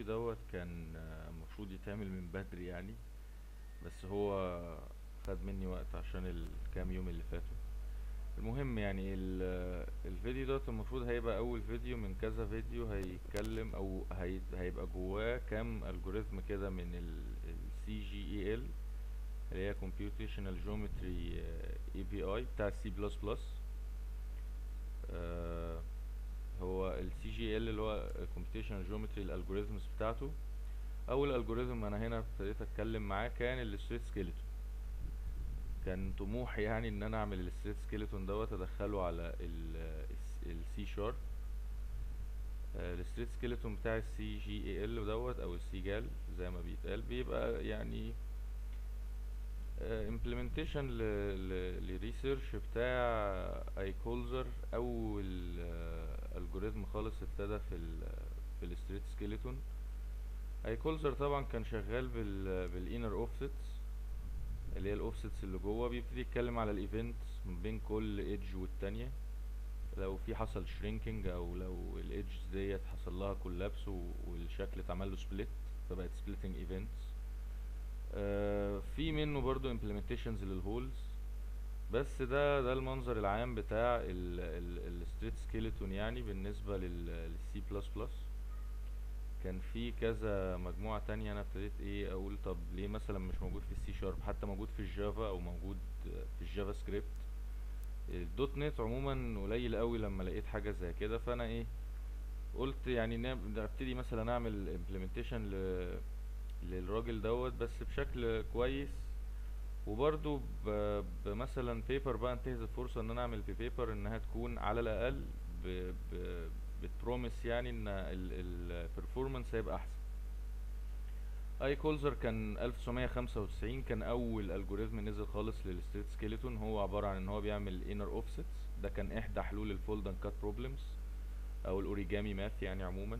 الفيديو دوت كان آه، المفروض يتعمل من بدري يعني بس هو خد مني وقت عشان الكام يوم اللي فاتوا المهم يعني ال- آه، الفيديو دوت المفروض هيبقى اول فيديو من كذا فيديو هيتكلم او هي هيبقى جواه كام الجوريزم كده من ال CGEL اللي هي Computational Geometry آه، API بتاع C++ آه، هو ال CGL اللي هو Computational Geometry الالجوريزمز بتاعته اول الجوريزم انا هنا ابتديت اتكلم معاه كان الستريت سكيلتون كان طموحي يعني ان انا اعمل الستريت سكيلتون دوت ادخله على السي شارب الستريت سكيلتون بتاع السي جي اي ال دوت او السي جال زي ما بيتقال بيبقى يعني امبلمنتيشن لريسيرش بتاع ايكولزر اول الجوريزم خالص ابتدى في ال في الستريت سكيلتون ايكولزر طبعا كان شغال بال بالانر اوفسيتس اللي هي الاوفسيتس اللي جوه بيبتدي يتكلم على الايفنتس من بين كل ايدج والتانية لو في حصل شرينكينج او لو الايدجز ديت حصل لها كولابس والشكل اتعمل له سبليت فبقت سبليتنج ايفنتس في منه برضو implementations للهولز بس ده ده المنظر العام بتاع الستريت سكيلتون يعني بالنسبة للسي بلس بلس كان في كذا مجموعة تانية انا ابتديت ايه اقول طب ليه مثلا مش موجود في السي شارب حتى موجود في الجافا او موجود في الجافا سكريبت الدوت نت عموما قليل قوي لما لقيت حاجة زي كده فانا ايه قلت يعني نب- ابتدي مثلا اعمل implementation ل للراجل دوت بس بشكل كويس وبرضو ب- بمثلا بيبر بقى انتهز الفرصة ان انا اعمل ببيبر انها تكون على الاقل ب ب بتبروميس يعني ان البرفورمانس هيبقى احسن اي كولزر كان 1995 كان اول الجوريزم نزل خالص للستريت سكيلتون هو عبارة عن ان هو بيعمل انر اوفسيتس ده كان احدى حلول الفولد اند كات بروبلمز او الاوريجامي ماث يعني عموما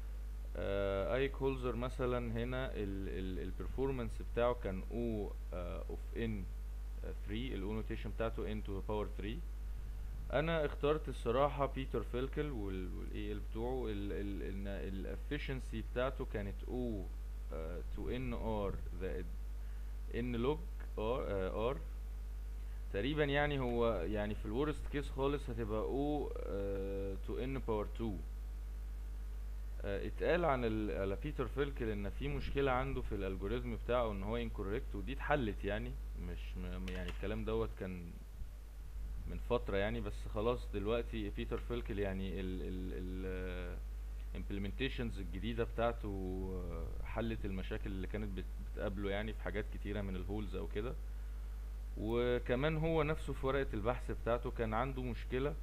اي كولزر مثلا هنا البرفورمانس بتاعه كان او اوف ان 3 الاو نوتيشن بتاعته ان تو باور 3 انا اخترت الصراحه بيتر فيلكل والاي ال بتوعه الافشنسي بتاعته كانت او تو ان ار زائد ان لوج ار ار تقريبا يعني هو يعني في الورست كيس خالص هتبقى او تو ان باور 2 آه، اتقال عن ال... على بيتر فيلكل ان في مشكله عنده في الالجوريزم بتاعه ان هو انكوريكت ودي اتحلت يعني مش م... يعني الكلام دوت كان من فتره يعني بس خلاص دلوقتي بيتر فيلكل يعني ال ال ال implementations الجديده بتاعته آه، حلت المشاكل اللي كانت بت... بتقابله يعني في حاجات كتيره من الهولز او كده وكمان هو نفسه في ورقه البحث بتاعته كان عنده مشكله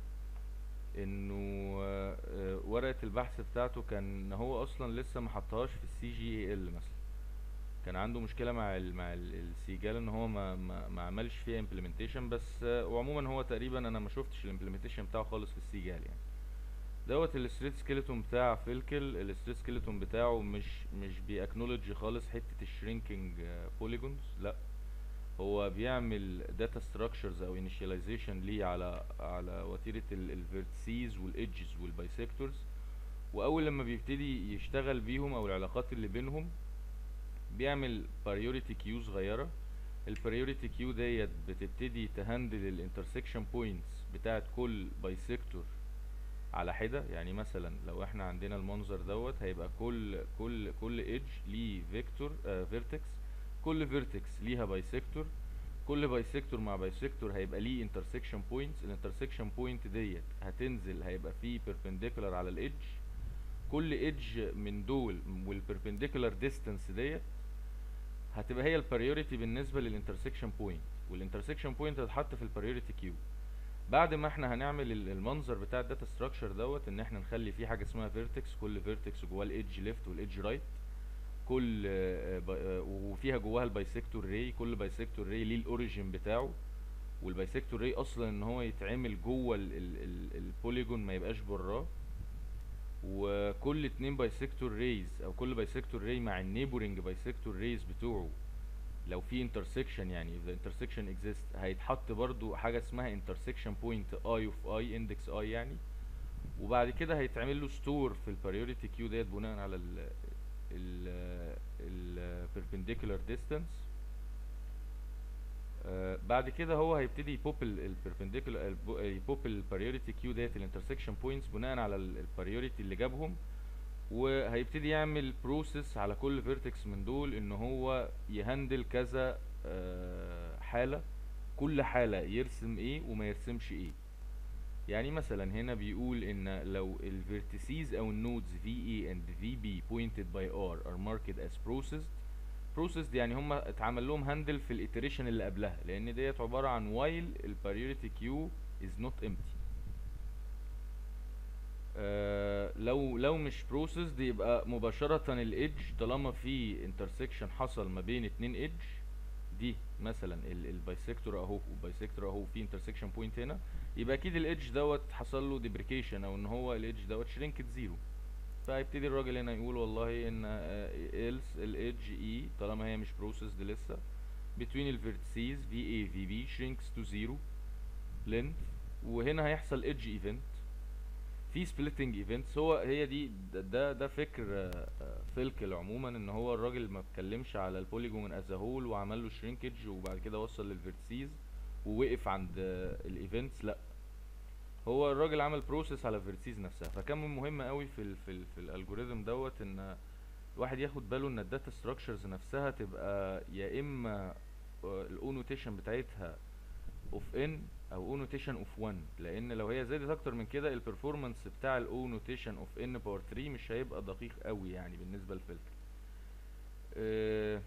انه آه، آه، ورقة البحث بتاعته كان ان هو اصلا لسه ما حطهاش في السي جي اي ال مثلا كان عنده مشكلة مع ال مع السيجال ان هو ما ما, ما عملش فيها implementation بس آه، وعموما هو تقريبا انا ما شفتش الامبلمنتيشن بتاعه خالص في السيجال يعني دوت الستريت سكيلتون بتاع فيلكل الستريت سكيلتون بتاعه مش مش بيأكنولج خالص حتة الشرينكينج بوليجونز لا هو بيعمل داتا ستراكشرز او initialization ليه على على وتيره الفيرتسيز والايدجز والبايسيكتورز واول لما بيبتدي يشتغل بيهم او العلاقات اللي بينهم بيعمل priority كيو صغيره البريوريتي كيو ديت بتبتدي تهندل الانترسكشن بوينتس بتاعت كل بايسيكتور على حده يعني مثلا لو احنا عندنا المنظر دوت هيبقى كل كل كل ايدج ليه فيكتور آه فيرتكس كل فيرتكس ليها بايسيكتور كل بايسيكتور مع بايسيكتور هيبقى ليه انترسكشن بوينتس الانترسكشن بوينت ديت هتنزل هيبقى فيه بيربنديكولار على الايدج كل ايدج من دول والبيربنديكولار ديستانس ديت هتبقى هي البريوريتي بالنسبه للانترسكشن بوينت والانترسكشن بوينت هتتحط في البريوريتي كيو بعد ما احنا هنعمل ال- المنظر بتاع الداتا ستراكشر دوت ان احنا نخلي فيه حاجه اسمها فيرتكس كل فيرتكس جواه الايدج ليفت والايدج رايت كل آه، ب- آه، وفيها جواها البايسيكتور ري كل بايسيكتور ري ليه الاوريجين بتاعه والبايسيكتور ري اصلا ان هو يتعمل جوه البوليجون ما يبقاش براه وكل اتنين بايسيكتور ريز او كل بايسيكتور ري مع النيبورنج بايسيكتور ريز بتوعه لو في انترسكشن يعني if the intersection exists هيتحط برضو حاجه اسمها intersection point i of i index i يعني وبعد كده هيتعمل له ستور في البريوريتي كيو ديت بناء على ال ال ال perpendicular distance آه، بعد كده هو هيبتدي يبوب البربنديكولار يبوب البريوريتي كيو ديت الانترسكشن بوينتس بناء على البريوريتي اللي جابهم وهيبتدي يعمل بروسيس على كل فيرتكس من دول ان هو يهندل كذا آه، حالة كل حالة يرسم ايه وما يرسمش ايه يعني مثلا هنا بيقول ان لو الفيرتيسيز او النودز في اي اند في بي pointed by r are marked as processed processed يعني هم اتعمل لهم هاندل في الاتريشن اللي قبلها لان ديت عبارة عن while البريوريتي كيو is not empty آه لو لو مش بروسيسد يبقى مباشرة الايدج طالما في انترسكشن حصل ما بين اتنين ايدج دي مثلا البايسكتور اهو والبايسكتور اهو في انترسكشن بوينت هنا يبقى اكيد الايدج دوت حصل له ديبريكيشن او ان هو الايدج دوت شرينكت زيرو فهيبتدي الراجل هنا يقول والله ان else الايدج اي طالما هي مش بروسيسد لسه between الفيرتسيز في اي في بي shrinks to zero length وهنا هيحصل ايدج ايفنت في سبليتنج ايفنتس هو هي دي ده- ده ده فكر آه، آه، فيلكل عموما ان هو الراجل ما اتكلمش على البوليجون از هول وعمل له شرينكج وبعد كده وصل للفيرتسيز ووقف عند الايفنتس لا هو الراجل عمل بروسيس على الفيرتسيز نفسها فكان مهم قوي في ال في ال في الالجوريزم دوت ان الواحد ياخد باله ان الداتا ستراكشرز نفسها تبقى يا اما الاو نوتيشن بتاعتها اوف ان او او نوتيشن اوف 1 لان لو هي زادت اكتر من كده البرفورمانس بتاع الاو نوتيشن اوف ان باور 3 مش هيبقى دقيق قوي يعني بالنسبه للفلتر آه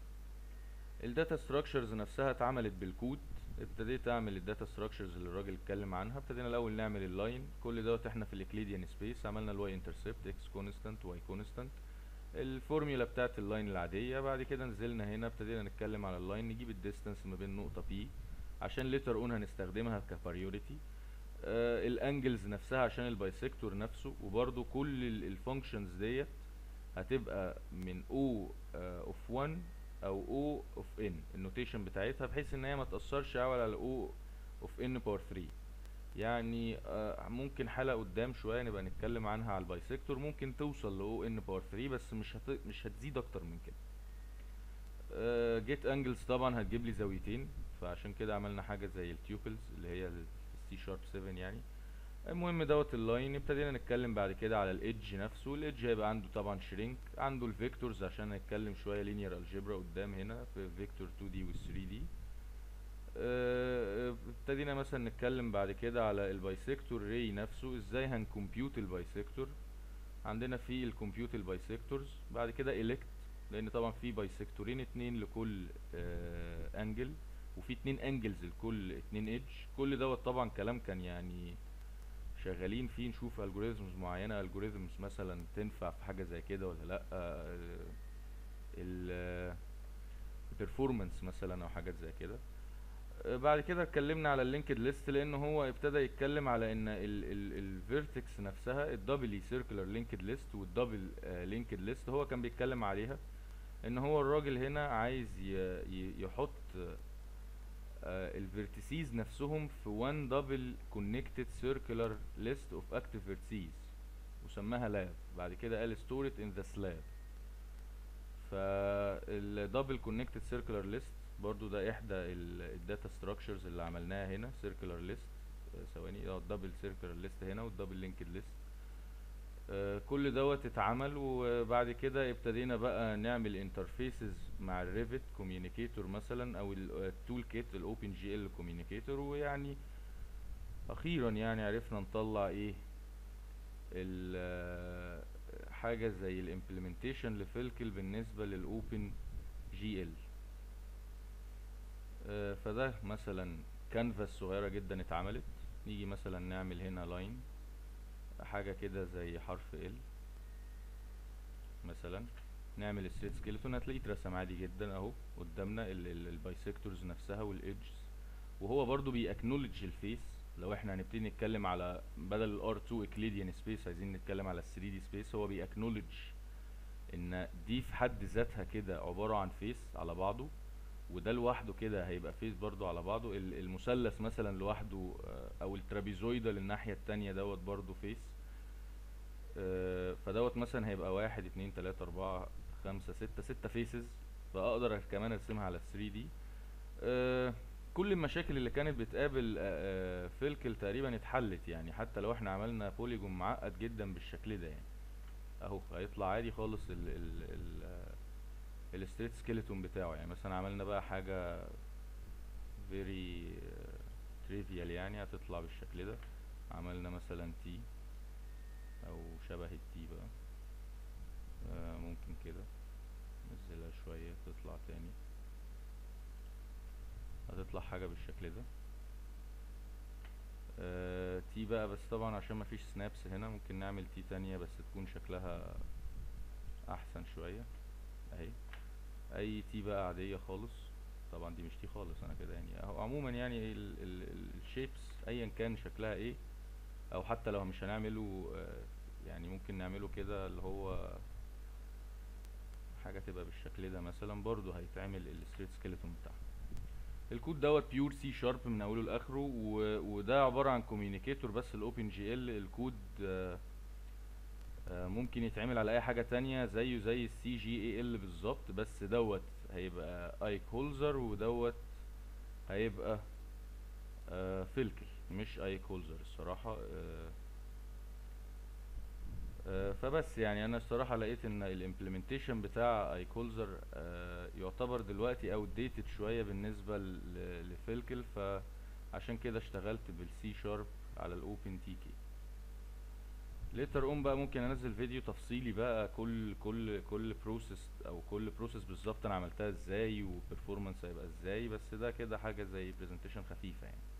الداتا ستراكشرز نفسها اتعملت بالكود ابتديت اعمل الداتا ستراكشرز اللي الراجل اتكلم عنها ابتدينا الاول نعمل اللاين كل دوت احنا في الاكليديان سبيس عملنا الواي انترسبت اكس كونستانت واي كونستانت الفورميولا بتاعت اللاين العاديه بعد كده نزلنا هنا ابتدينا نتكلم على اللاين نجيب الديستانس ما بين نقطه بي عشان ليتر اون هنستخدمها كبريوريتي آه الانجلز نفسها عشان البايسكتور نفسه وبرده كل الفانكشنز ديت هتبقى من او اوف 1 او او اوف ان النوتيشن بتاعتها بحيث ان هي ما تاثرش قوي على او اوف ان باور 3 يعني آه ممكن حلقه قدام شويه نبقى نتكلم عنها على البايسكتور ممكن توصل لاو ان باور 3 بس مش هت... مش هتزيد اكتر من كده جيت انجلز طبعا هتجيب لي زاويتين فعشان كده عملنا حاجه زي التيوبلز اللي هي السي شارب 7 يعني المهم دوت اللاين ابتدينا نتكلم بعد كده على الايدج نفسه الايدج هيبقى عنده طبعا شرينك عنده الفيكتورز عشان نتكلم شويه لينير الجبرا قدام هنا في فيكتور 2 دي وال 3 دي ابتدينا مثلا نتكلم بعد كده على البايسكتور ري نفسه ازاي هنكمبيوت البايسكتور عندنا في الكمبيوت البايسكتورز بعد كده الكت لان طبعا في بايسكتورين اتنين لكل آه انجل وفي اتنين انجلز لكل اتنين ايدج كل دوت طبعا كلام كان يعني شغالين فيه نشوف الجوريزمز معينه الجوريزمز مثلا تنفع في حاجه زي كده ولا لا ال performance مثلا او حاجات زي كده بعد كده اتكلمنا على اللينكد ليست لان هو ابتدى يتكلم على ان الفيرتكس نفسها الدبلي سيركلر لينكد ليست والدبل لينكد ليست هو كان بيتكلم عليها ان هو الراجل هنا عايز يحط الفيرتيسيز نفسهم في one double connected circular list of active vertices وسماها لاب بعد كده قال store it in the slab فالدبل كونكتد سيركلر ليست برضو ده احدى الداتا ستراكشرز اللي عملناها هنا سيركلر ليست ثواني اه الدبل سيركلر ليست هنا والدبل لينكد ليست كل دوت اتعمل وبعد كده ابتدينا بقى نعمل انترفيسز مع الريفت كوميونيكيتور مثلا او التول كيت الاوبن جي ال كوميونيكيتور ويعني اخيرا يعني عرفنا نطلع ايه حاجه زي الامبلمنتيشن لفلكل بالنسبه للاوبن جي ال فده مثلا كانفاس صغيره جدا اتعملت نيجي مثلا نعمل هنا لاين حاجة كده زي حرف ال مثلا نعمل ستريت سكيلتون هتلاقيه اترسم عادي جدا اهو قدامنا البايسكتورز نفسها والايدجز وهو برضو بيأكنولج الفيس لو احنا هنبتدي نتكلم على بدل الار 2 اكليديان سبيس عايزين نتكلم على ال 3 دي سبيس هو بيأكنولج ان دي في حد ذاتها كده عبارة عن فيس على بعضه وده لوحده كده هيبقى فيس برضو على بعضه المثلث مثلا لوحده او الترابيزويدال الناحية التانية دوت برضو فيس آه، فدوت مثلا هيبقى واحد اتنين تلاتة اربعة خمسة ستة ستة فيسز فاقدر كمان ارسمها على 3 دي كل المشاكل اللي كانت بتقابل آه، آه، فيلكل تقريبا اتحلت يعني حتى لو احنا عملنا بوليجون معقد جدا بالشكل ده يعني اهو هيطلع عادي خالص ال ال ال الستريت سكيلتون بتاعه يعني مثلا عملنا بقى حاجة very trivial يعني هتطلع بالشكل ده عملنا مثلا تي او شبه التي بقى آه ممكن كده نزلها شوية تطلع تاني هتطلع حاجة بالشكل ده آه تي بقى بس طبعا عشان مفيش سنابس هنا ممكن نعمل تي تانية بس تكون شكلها احسن شوية اهي اي تي بقى عادية خالص طبعا دي مش تي خالص انا كده يعني أهو عموما يعني الشيبس ايا كان شكلها ايه او حتى لو مش هنعمله آه، يعني ممكن نعمله كده اللي هو حاجة تبقى بالشكل ده مثلا برضو هيتعمل الستريت سكيلتون بتاعها الكود دوت بيور سي شارب من اوله لاخره و... وده عبارة عن كوميونيكيتور بس الاوبن جي ال الكود آه، آه، ممكن يتعمل على اي حاجة تانية زيه زي السي جي اي ال بالظبط بس دوت هيبقى ايك هولزر ودوت هيبقى آه فيلكل مش ايك هولزر الصراحة آه آه فبس يعني انا الصراحة لقيت ان الامبلمنتيشن بتاع ايك هولزر آه يعتبر دلوقتي اوت ديتد شوية بالنسبة ل- لفيلكل فعشان كده اشتغلت بالسي شارب على الاوبن تي كي ليتر اون بقى ممكن انزل فيديو تفصيلي بقى كل كل كل بروسيس او كل بروسيس بالظبط انا عملتها ازاي وبرفورمانس هيبقى ازاي بس ده كده حاجه زي برزنتيشن خفيفه يعني